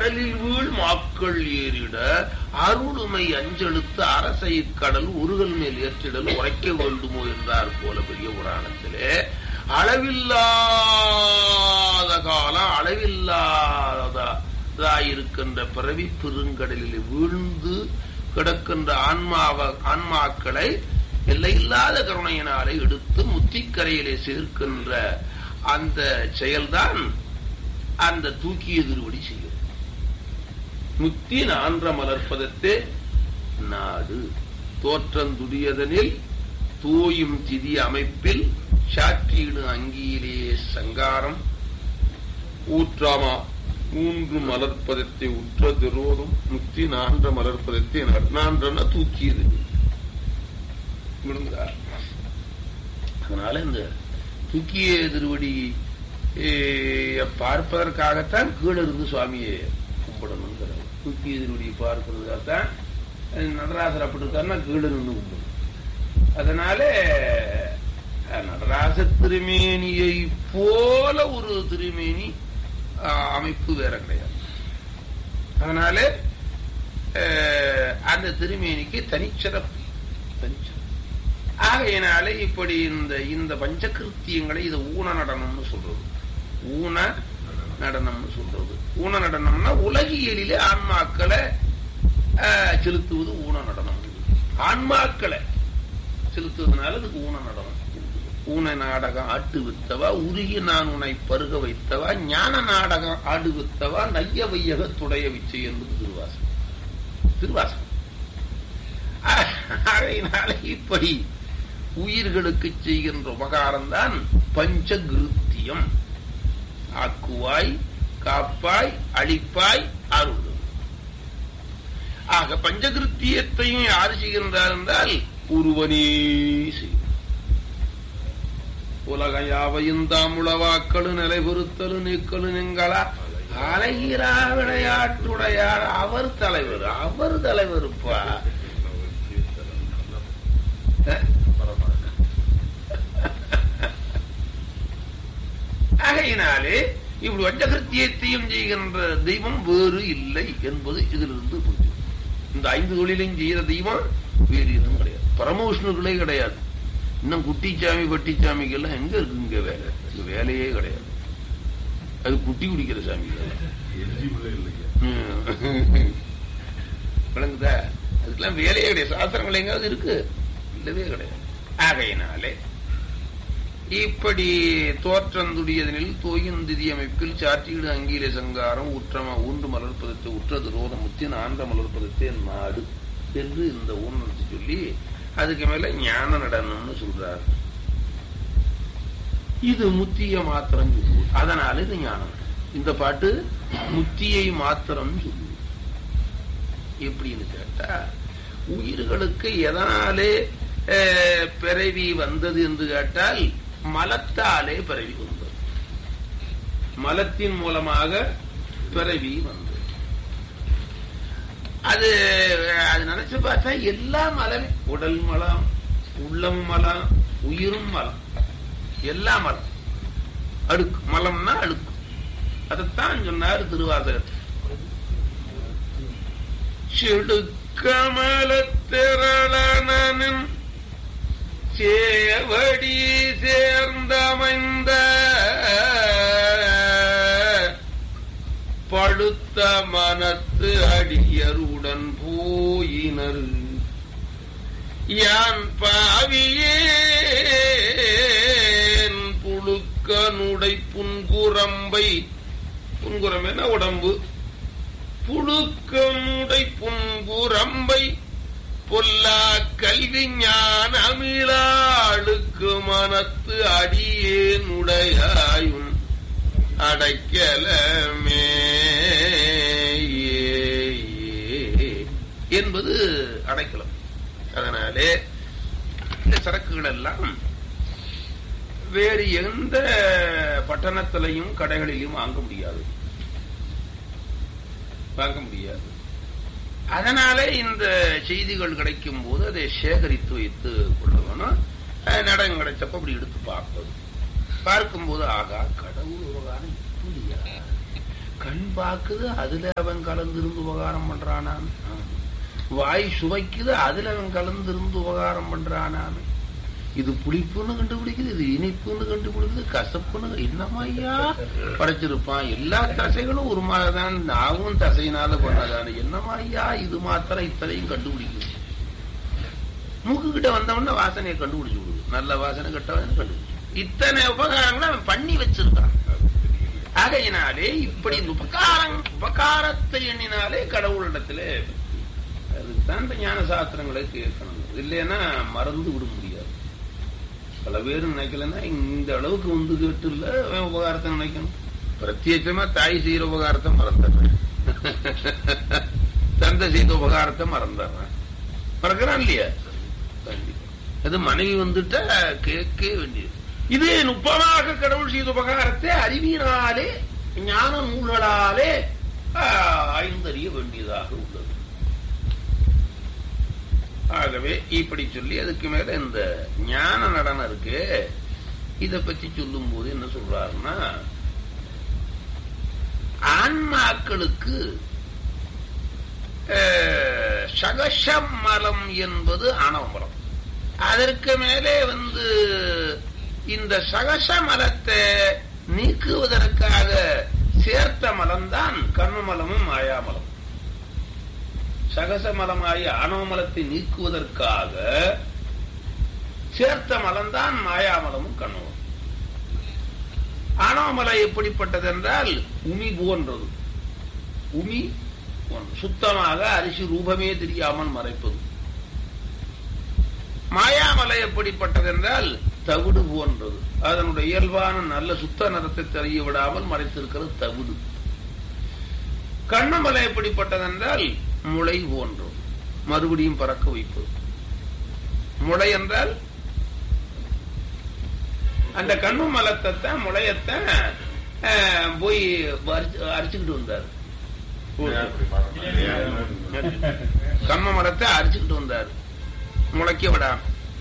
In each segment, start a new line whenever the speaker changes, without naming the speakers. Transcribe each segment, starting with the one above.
கடலில் வீழ் மாக்கள் ஏறிட அருளுமை அஞ்செழுத்து அரசை கடல் உருகல் மேல் ஏற்றிடல் உரைக்க வேண்டுமோ என்றார் போல பெரிய புராணத்திலே அளவில்லாத காலம் அளவில்லாததாயிருக்கின்ற பிறவி பெருங்கடலில் வீழ்ந்து கிடக்கின்ற ஆன்மாவ ஆன்மாக்களை எல்லையில்லாத கருணையினாலே எடுத்து முத்திக்கரையிலே சேர்க்கின்ற அந்த செயல்தான் அந்த தூக்கிய திருவடி செய்யும் முத்தி நான்ற மலர்ப்பதத்தே நாடு தோற்றந்துடியதனில் தூயும் திதி அமைப்பில் சாற்றீடு அங்கியிலே சங்காரம் ஊற்றாமா மூன்று மலர்ப்பதத்தை உற்ற திருவோதும் முத்தி நான்ற மலர்ப்பதத்தை நான்றன தூக்கியது விழுந்தா அதனால இந்த தூக்கிய திருவடி பார்ப்பதற்காகத்தான் கீழே இருந்து சுவாமியை கும்பிடணுங்கிறார் தூக்கிய திருவடியை பார்க்கிறதுக்காகத்தான் நடராசர் அப்படி இருக்காருன்னா கீழே நின்று கும்பிடணும் அதனால நடராச திருமேனியை போல ஒரு திருமேனி அமைப்பு வேற கிடையாது அதனால அந்த திருமேனிக்கு தனிச்சிறப்பு தனிச்சிறப்பு ஆகையினாலே இப்படி இந்த இந்த பஞ்சகிருத்தியங்களை இது ஊன நடனம்னு சொல்றது ஊன நடனம்னு சொல்றது ஊன நடனம்னா உலகியலிலே ஆன்மாக்களை செலுத்துவது ஊன நடனம் ஆன்மாக்களை செலுத்துவதனால அதுக்கு ஊன நடனம் ஊன நாடகம் ஆட்டு வித்தவா உருகி நான் உன்னை பருக வைத்தவா ஞான நாடகம் ஆடு வித்தவா நைய வையக துடைய விச்சை என்பது திருவாசம் திருவாசம் அதனால இப்படி உயிர்களுக்கு செய்கின்ற உபகாரம் தான் பஞ்சகிருத்தியம் ஆக்குவாய் காப்பாய் அழிப்பாய் அருள் ஆக பஞ்சகிருத்தியத்தையும் யார் செய்கின்றார் என்றால் ஒருவனே செய்யும் உலகம் யாவையும் தாமுளவாக்களு நிலை பொறுத்தலு நீக்கலு நீங்களா அழகிறா விளையாட்டுடையார் அவர் தலைவர் அவர் தலைவருப்பா ஆகையினாலே இப்படி வஞ்சகிருத்தியத்தையும் செய்கின்ற தெய்வம் வேறு இல்லை என்பது இதிலிருந்து புரிஞ்சு இந்த ஐந்து தொழிலையும் செய்கிற தெய்வம் வேறு எதுவும் கிடையாது பரமவிஷ்ணுகளே கிடையாது இன்னும் குட்டிச்சாமி பட்டிச்சாமிக்கு எல்லாம் எங்க இருக்கு இங்க வேலை இங்க வேலையே கிடையாது அது குட்டி குடிக்கிற சாமி விளங்குதா அதுக்கெல்லாம் வேலையே கிடையாது சாஸ்திரங்கள் எங்காவது இருக்கு இல்லவே கிடையாது ஆகையினாலே இப்படி தோற்றந்துடையதனில் தோயுந்திதி அமைப்பில் சாற்றீடு அங்கீலே சங்காரம் உற்றம ஊன்று மலர்ப்பதத்தை உற்றது ரோத முத்தின் ஆண்ட மலர்ப்பதத்தை நாடு என்று இந்த ஊனத்தை சொல்லி அதுக்கு மேல ஞான நடனம்னு சொல்றாரு இது முத்திய மாத்திரம் சொல்லுவது அதனால இது ஞானம் இந்த பாட்டு முத்தியை மாத்திரம் சொல்லுவது எப்படின்னு கேட்டா உயிர்களுக்கு எதனாலே பிறவி வந்தது என்று கேட்டால் மலத்தாலே பிறவி வந்தது மலத்தின் மூலமாக பிறவி வந்தது அது அது நினைச்சு பார்த்தா எல்லா மலமே உடல் மலம் உள்ளம் மலம் உயிரும் மலம் எல்லா மலம் அழுக்கு மலம்னா அழுக்கு அதைத்தான் சொன்னார் திருவாசகர் செடுக்கமலத்திரளனின் சேவடி சேர்ந்தமைந்த பழுத்த மனத்து அடியருடன் போயினர் யான் பாவியேன் புழுக்கனுடை புன்குரம்பை புன்குரம் என்ன உடம்பு புழுக்கனுடை புன்குரம்பை பொல்லா கல்வி ஞானமிழாளுக்கு மனத்து அடியேனுடையாயும் அடைக்கலமே என்பது அடைக்கலம் அதனாலே இந்த சரக்குகள் எல்லாம் வேறு எந்த பட்டணத்திலையும் கடைகளிலும் வாங்க முடியாது வாங்க முடியாது அதனாலே இந்த செய்திகள் கிடைக்கும் போது அதை சேகரித்து வைத்து கொள்ள வேணும் நடம் கிடைச்சப்ப அப்படி எடுத்து பார்ப்பது பார்க்கும்போது ஆகா கடவுள் விவகாரம் இப்படியா கண் பாக்குது அதுல அவன் கலந்திருந்து உபகாரம் பண்றானாம் வாய் சுவைக்குது அதுல அவன் கலந்திருந்து உபகாரம் பண்றானாம் இது புளிப்புன்னு கண்டுபிடிக்குது இது இனிப்புன்னு கண்டுபிடிக்குது கசப்புன்னு என்னமா ஐயா படைச்சிருப்பான் எல்லா தசைகளும் ஒரு மாதிரிதான் நாவும் தசையினால பண்ணதானே என்னமா ஐயா இது மாத்திரம் இத்தனையும் கண்டுபிடிக்குது மூக்கு கிட்ட வந்தவொடனே வாசனையை கண்டுபிடிச்சு விடுது நல்ல வாசனை கெட்டவன் கண்டுபிடிச்சு இத்தனை உபகாரங்களை அவன் பண்ணி வச்சிருக்கான் ஆகையினாலே இப்படி இந்த உபகாரம் உபகாரத்தை எண்ணினாலே கடவுளிடத்திலே அதுதான் இந்த ஞான சாஸ்திரங்களை கேட்கணும் இல்லைன்னா மறந்து விட முடியாது பல பேர் நினைக்கலன்னா இந்த அளவுக்கு வந்து கேட்டு இல்ல அவன் உபகாரத்தை நினைக்கணும் பிரத்யேகமா தாய் செய்யற உபகாரத்தை மறந்துடுறேன் தந்தை செய்த உபகாரத்தை மறந்துடுறேன் மறக்கிறான் இல்லையா கண்டிப்பா. அது மனைவி வந்துட்டா கேட்க வேண்டியது இது நுட்பமாக கடவுள் செய்த உபகாரத்தை அறிவினாலே ஞான நூல்களாலே ஆஹ், ஆய்ந்தறிய வேண்டியதாக உள்ளது ஆகவே இப்படி சொல்லி அதுக்கு மேல இந்த ஞான நடனம் இருக்கு இத பத்தி சொல்லும் போது என்ன சொல்றாருன்னா ஆன்மாக்களுக்கு அஹ், சகசமலம் என்பது ஆணவமலம் அதற்கு மேலே வந்து இந்த சகசமலத்தை நீக்குவதற்காக சேர்த்த மலம்தான் கர்மமலமும் மாயாமலம் சகசமலமாகிய ஆணவமலத்தை நீக்குவதற்காக சேர்த்த மலம்தான் மாயாமலமும் கண்ணுவம் ஆணவமலை எப்படிப்பட்டது என்றால் உமி போன்றது உமி போன்றது. சுத்தமாக அரிசி ரூபமே தெரியாமல் மறைப்பது மாயாமலை எப்படிப்பட்டது என்றால் தவிடு போன்றது அதனுடைய இயல்பான நல்ல சுத்த நிறத்தை தெரிய விடாமல் மறைத்திருக்கிறது தவிடு கண்ணமலை எப்படிப்பட்டது என்றால் முளை போன்றது மறுபடியும் பறக்க வைப்பது முளை என்றால் அந்த கண்ணு மலத்தை முளையத்தான் அஹ், போய் அரிச்சு- அரிச்சுக்கிட்டு வந்தார் கம்ம மரத்தை அரிச்சுக்கிட்டு வந்தார் முளைக்க விடாம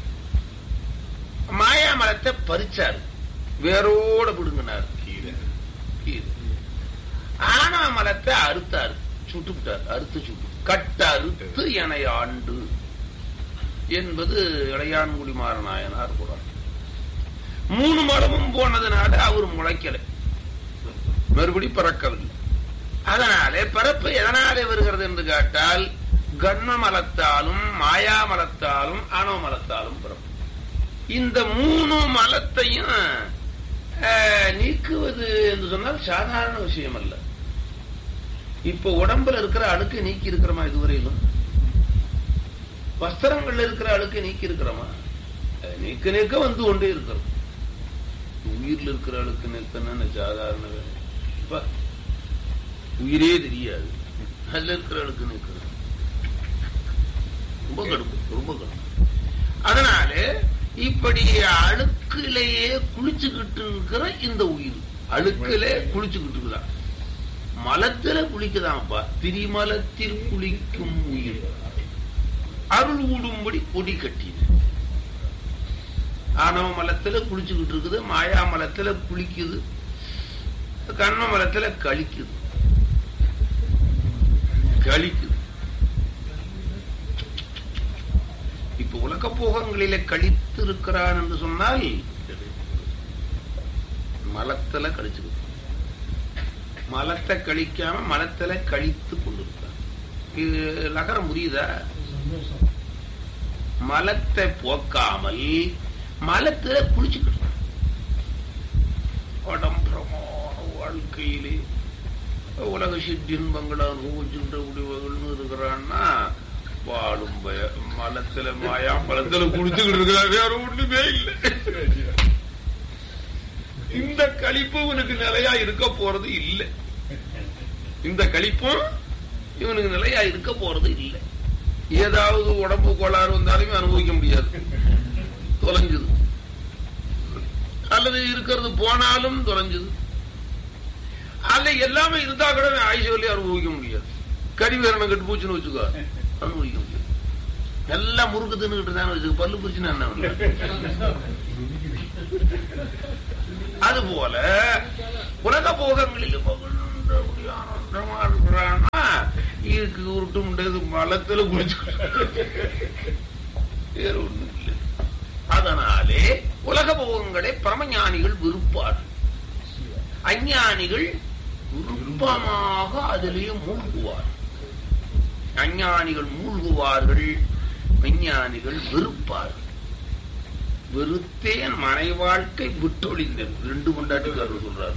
மாயா மரத்தை பறிச்சார் வேரோட பிடுங்கினார் கீரை கீரை ஆனா மரத்தை அறுத்தார் சுட்டுவிட்டார் அறுத்து சுட்டு கட்ட அறுத்து எனை ஆண்டு என்பது இளையான்குடி மாறநாயனார் கூறார் மூணு மரமும் போனதுனால அவர் முளைக்கல மறுபடி பிறக்கவில்லை அதனாலே பிறப்பு எதனாலே வருகிறது என்று கேட்டால் கர்ம மலத்தாலும் மாயா மலத்தாலும் ஆணவ மலத்தாலும் பிறப்பு இந்த மூணு மலத்தையும் அஹ், நீக்குவது என்று சொன்னால் சாதாரண விஷயம் அல்ல இப்ப உடம்புல இருக்கிற அழுக்கு நீக்கி இருக்கிறோமா இதுவரையிலும் வஸ்திரங்கள்ல இருக்கிற அழுக்கு நீக்கி இருக்கிறோமா அஹ், நீக்க நீக்க வந்து கொண்டே இருக்கிறோம் உயிர்ல இருக்கிற அழுக்கு நீக்கணும்னு சாதாரண வேலை இப்ப உயிரே தெரியாது அதுல இருக்கிற அழுக்கு நீக்கிறது ரொம்ப கடுப்பு ரொம்ப கடுப்பு அதனால இப்படி அழுக்கிலேயே குளிச்சுக்கிட்டு இருக்கிற இந்த உயிர் அழுக்கிலே குளிச்சுக்கிட்டு இருக்குதான் மலத்துல குளிக்குதான்ப்பா திரிமலத்தில் குளிக்கும் உயிர் அருள் ஊடும்படி கொடி கட்டின ஆணவ மலத்துல குளிச்சுக்கிட்டு இருக்குது மாயா மலத்துல குளிக்குது கண்ம மலத்துல கழிக்குது கழிக்குது இப்ப உலக போகங்களிலே கழித்து இருக்கிறான் என்று சொன்னால் மலத்துல கழிச்சுக்கிட்டு மலத்தை கழிக்காம மலத்துல கழித்து கொண்டிருக்கிறான் இது நகரம் புரியுதா மலத்தை போக்காமல் மலத்துல குளிச்சுக்கிட்டு உடம்புறமான வாழ்க்கையிலே உலக சிற்றின்பங்களை அனுபவிச்சுன்ற முடிவுகள்னு இருக்கிறான்னா வாழும் பய மலத்துல மாயா மலத்துல குளிச்சுக்கிட்டு இருக்கிறார் வேற ஒண்ணுமே இல்லை இந்த கழிப்பு இவனுக்கு நிலையா இருக்க போறது இல்லை இந்த கழிப்பும் இவனுக்கு நிலையா இருக்க போறது இல்லை ஏதாவது உடம்பு கோளாறு வந்தாலுமே அனுபவிக்க முடியாது தொலைஞ்சது அல்லது இருக்கிறது போனாலும் தொலைஞ்சது அல்ல எல்லாமே இருந்தா கூட ஆயுஷ வழி அனுபவிக்க முடியாது கடிவேரணம் கட்டு போச்சுன்னு வச்சுக்கோ அனுபவிக்க முடியாது எல்லாம் முறுக்கு தின்னுகிட்டு தான் வச்சுக்கோ பல்லு பிரிச்சுன்னா என்ன பண்ண? அது போல உலக போகங்களில் புகழ்ந்த அப்படி ஆனந்தமா இருக்கிறான்னா இதுக்கு உருட்டு முடியாது மலத்துல குளிச்சு வேற ஒண்ணும் இல்லை அதனாலே உலக போகங்களை பரமஞானிகள் விருப்பார்கள் அஞ்ஞானிகள் விருப்பமாக அதிலேயே மூழ்குவார்கள் அஞ்ஞானிகள் மூழ்குவார்கள் விஞ்ஞானிகள் வெறுப்பார்கள் வெறுத்தேன் மனை வாழ்க்கை விட்டொழிந்தேன் ரெண்டு கொண்டாட்டுக்காரர் சொல்றாரு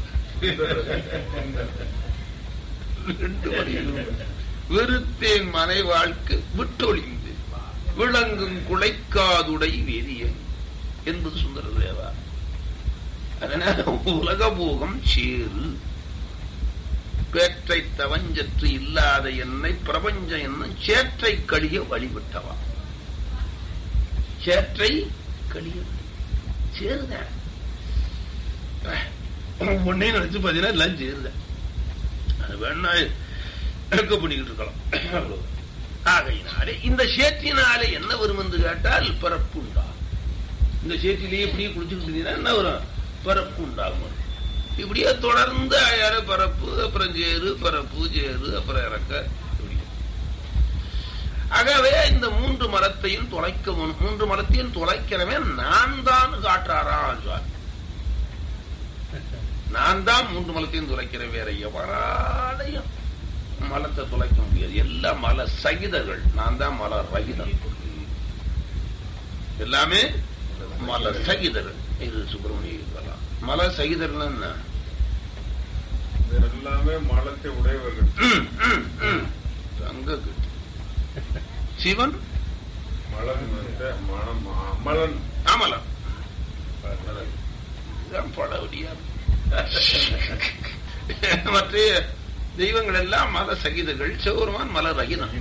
ரெண்டு வரியிலும் வெறுத்தேன் மனை வாழ்க்கை விட்டொழிந்து விளங்கும் குலைக்காதுடை வேதியன் என்பது சுந்தர தேவா அதனால உலக போகம் சேரு பேற்றை தவஞ்சற்று இல்லாத என்னை பிரபஞ்சம் என்னும் சேற்றை கழிய வழிவிட்டவா சேற்றை கழிய சேருதான் ஒன்னே நினைச்சு பாத்தீங்கன்னா எல்லாம் சேருதான் அது வேணா எடுக்க பண்ணிக்கிட்டு இருக்கலாம் அவ்வளவு. ஆகையினாலே இந்த சேற்றினாலே என்ன வரும் என்று கேட்டால் பிறப்பு உண்டாகும் இந்த சேற்றிலேயே இப்படியே குளிச்சுக்கிட்டு இருந்தீங்கன்னா என்ன வரும் பிறப்பு உண்டாகும் இப்படியே தொடர்ந்து அயற பரப்பு அப்புறம் சேரு பரப்பு சேரு அப்புறம் இறக்க இப்படி. ஆகவே இந்த மூன்று மரத்தையும் தொலைக்க வேணும். மூன்று மரத்தையும் தொலைக்கிறவன் நான் தான் காட்டுறாராம் சுவாமி நான் தான் மூன்று மலத்தையும் துளைக்கிறேன் வேற எவராலையும் மலத்தை துளைக்க முடியாது எல்லாம் மல சகிதர்கள் நான் தான் மல ரகிதன் எல்லாமே மல சகிதர்கள் இது சுப்பிரமணிய இருக்கலாம் மல சகிதர்கள் என்ன
எல்லாமே மலத்தை உடையவர்கள்
ம், ம், ம். தங்க கட்டு. சிவன்
மலன் வந்து மனம் அமலன்
அமலன் இதுதான் பழவடியா மற்ற தெய்வங்கள் எல்லாம் மல சகிதர்கள் சிவபெருமான் மல ரகிதன்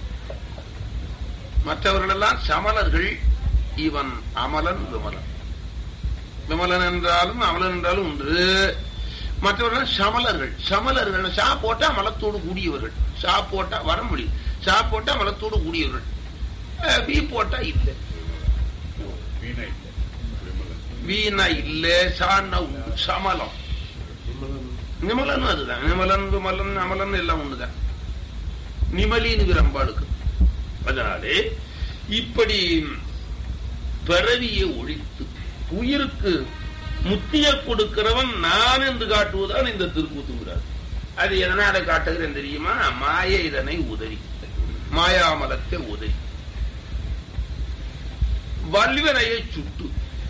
மற்றவர்கள் எல்லாம் சமலர்கள் இவன் அமலன் விமலன் விமலன் என்றாலும் அமலன் என்றாலும் உண்டு மற்றவர்கள் சமலர்கள் சமலர்கள் சா போட்டா மலத்தோடு கூடியவர்கள் சா போட்டா வர முடியும் சா போட்டா மலத்தோடு கூடியவர்கள் அஹ், பி போட்டா இல்லை
வீணை விமலன்
வீணா இல்ல சான்னா உண்டு சமலம் நிமலன் அதுதான் நிமலன் விமலன் அமலன் எல்லாம் ஒண்ணுதான் நிமலின்னு விரம்பாளுக்கு அதனாலே இப்படி பிறவியை ஒழித்து உயிருக்கு முத்திய கொடுக்கிறவன் நான் என்று காட்டுவதுதான் இந்த திருக்கூத்துங்கிறார் அது எதனால காட்டுகிறேன் தெரியுமா மாய இதனை உதறி மாயாமலத்தை உதறி வல்வினையை சுட்டு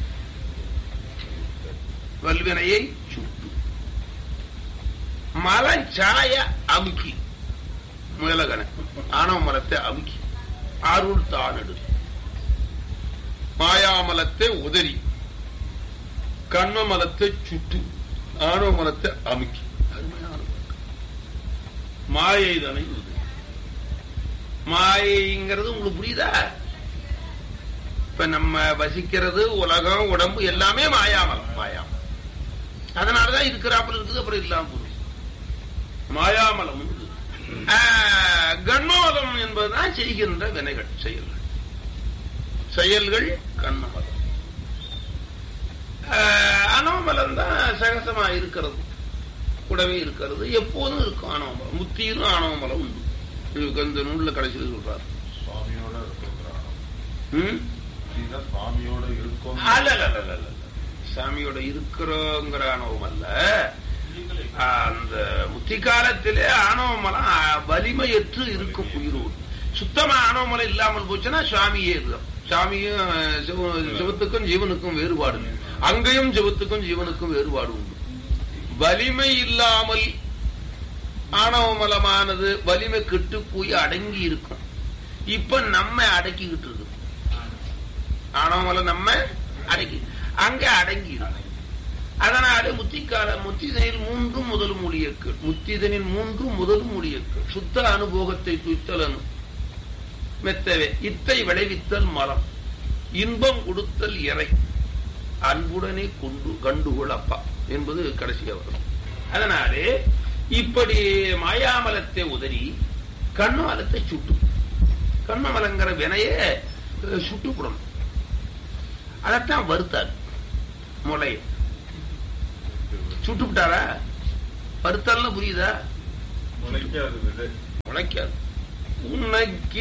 வல்வினையை சுட்டு மலம் சாய அமுக்கி முயலகன ஆணவ மலத்தை அமுக்கி அருள் தானடு மாயாமலத்தை உதறி கண்ம மலத்தை சுட்டு ஆணவ மலத்தை அமுக்கி அருமையான வாக்கு. மாயை தானே உதறி மாயைங்கிறது உங்களுக்கு புரியுதா இப்ப நம்ம வசிக்கிறது உலகம் உடம்பு எல்லாமே மாயாமலம் மாயாமலம் அதனாலதான் இருக்கிறாப்புல இருக்குது அப்புறம் இல்லாம போகுது மாயாமலம் உண்டு. ஆஹ், கண்மமலம் என்பதுதான் செய்கின்ற வினைகள் செயல்கள் செயல்கள் கண்மமலம் ஆஹ், அனோமலம் தான் சகசமா இருக்கிறது கூடவே இருக்கிறது எப்போதும் இருக்கும் ஆணவமலம் முத்தியிலும் ஆணவமலம் உண்டு இதுக்கு அந்த நூல்ல கடைசியில் சொல்றாரு
சுவாமியோட இருக்கிறான்
ம்?
இதுதான் சுவாமியோட இருக்கும்
அல்ல அல்ல, அல்ல, அல்ல, அல்ல. சாமியோட இருக்கிறோங்கிற அனுபவம் அல்ல அந்த முத்தி காலத்திலே ஆணவமலம் வலிமையற்று இருக்கும் உயிரோடு சுத்தமா ஆணவமலம் இல்லாமல் போச்சுன்னா சுவாமியே இதுதான் சாமியும் சிவ- சிவத்துக்கும் ஜீவனுக்கும் வேறுபாடு அங்கேயும் சிவத்துக்கும் ஜீவனுக்கும் வேறுபாடு உண்டு வலிமை இல்லாமல் ஆணவமலமானது வலிமை கெட்டு போய் அடங்கி இருக்கும் இப்ப நம்ம அடக்கிக்கிட்டு இருக்கு ஆணவமலம் நம்ம அடக்கி அங்க அடங்கி இருக்கும் அதனால முத்திக்கால முத்திதனில் மூன்று முதல் மொழியக்கள் முத்திதனில் மூன்று முதல் மொழியக்கள் சுத்த அனுபோகத்தை துய்த்தலனு மெத்தவே இத்தை விளைவித்தல் மரம் இன்பம் கொடுத்தல் இறை அன்புடனே கொண்டு கண்டுகொள் அப்பா என்பது கடைசியாக வரும் அதனாலே இப்படி மாயாமலத்தை உதறி கண்ணமலத்தை சுட்டு கண்ணமலங்கிற வினைய அஹ், சுட்டுப்படணும் அதைத்தான் வருத்தார் முளைய சுட்டுவிட்டாரா வருத்தல்னு புரியுதா
முளைக்காது விதை
முளைக்காது உனக்கு